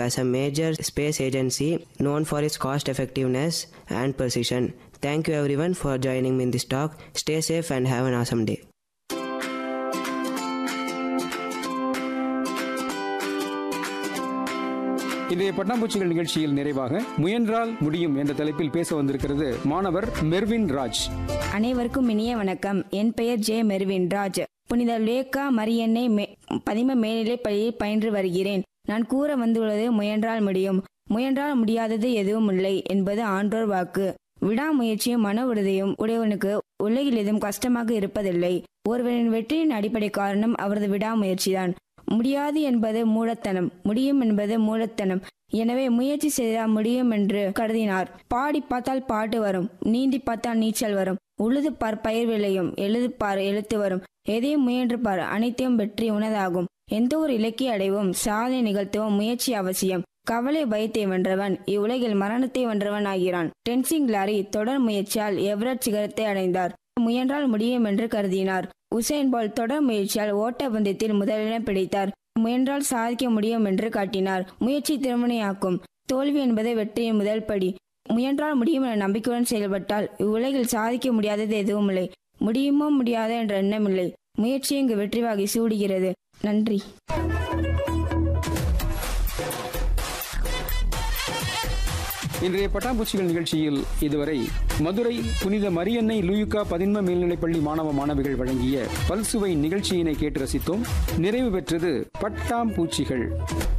as a major space agency known for its cost effectiveness and precision. Thank you everyone for joining me in this talk. Stay safe and have an awesome day. இன்றைய பட்டாம்பூச்சிகள் நிகழ்ச்சியில் நிறைவாக முயன்றால் முடியும் என்ற தலைப்பில் பேச வந்திருக்கிறது மாணவர் மெர்வின் ராஜ் அனைவருக்கும் இனிய வணக்கம் என் பெயர் ஜே மெர்வின் ராஜ் புனித லேக்கா மரியன்னை மே- பதிம மேல்நிலைப் பள்ளியில் பயின்று வருகிறேன் நான் கூற வந்துள்ளது முயன்றால் முடியும் முயன்றால் முடியாதது எதுவும் இல்லை என்பது ஆன்றோர் வாக்கு விடாமுயற்சியும் மன உறுதியும் உடையவனுக்கு உலகில் எதுவும் கஷ்டமாக இருப்பதில்லை ஒருவரின் வெற்றியின் அடிப்படை காரணம் அவரது விடாமுயற்சிதான் முடியாது என்பது மூடத்தனம் முடியும் என்பது மூடத்தனம் எனவே முயற்சி செய்தால் முடியும் என்று கருதினார் பாடி பார்த்தால் பாட்டு வரும் நீந்தி பார்த்தால் நீச்சல் வரும் உழுது பார் பயிர் விளையும் எழுது பார் எழுத்து வரும் எதையும் முயன்று பார் அனைத்தையும் வெற்றி உனதாகும் எந்த ஒரு இலக்கிய அடைவும் சாதனை நிகழ்த்தவும் முயற்சி அவசியம் கவலை பயத்தை வென்றவன் இவ்வுலகில் மரணத்தை வென்றவன் ஆகிறான் டென்சிங் லாரி தொடர் முயற்சியால் எவரட் சிகரத்தை அடைந்தார் முயன்றால் முடியும் என்று கருதினார் உசேன் போல் தொடர் முயற்சியால் ஓட்டப்பந்தயத்தில் முதலிடம் பிடித்தார் முயன்றால் சாதிக்க முடியும் என்று காட்டினார் முயற்சி திருமணையாக்கும் தோல்வி என்பது வெற்றியின் முதல் படி முயன்றால் முடியும் என நம்பிக்கையுடன் செயல்பட்டால் இவ்வுலகில் சாதிக்க முடியாதது எதுவும் இல்லை முடியுமோ முடியாத என்ற எண்ணமில்லை முயற்சி இங்கு வெற்றி வாகை சூடுகிறது நன்றி இன்றைய பட்டாம்பூச்சிகள் நிகழ்ச்சியில் இதுவரை மதுரை புனித மரியன்னை லூயுக்கா பதின்ம மேல்நிலைப்பள்ளி மாணவ மாணவிகள் வழங்கிய பல்சுவை நிகழ்ச்சியினை கேட்டு ரசித்தோம் நிறைவு பெற்றது பட்டாம்பூச்சிகள்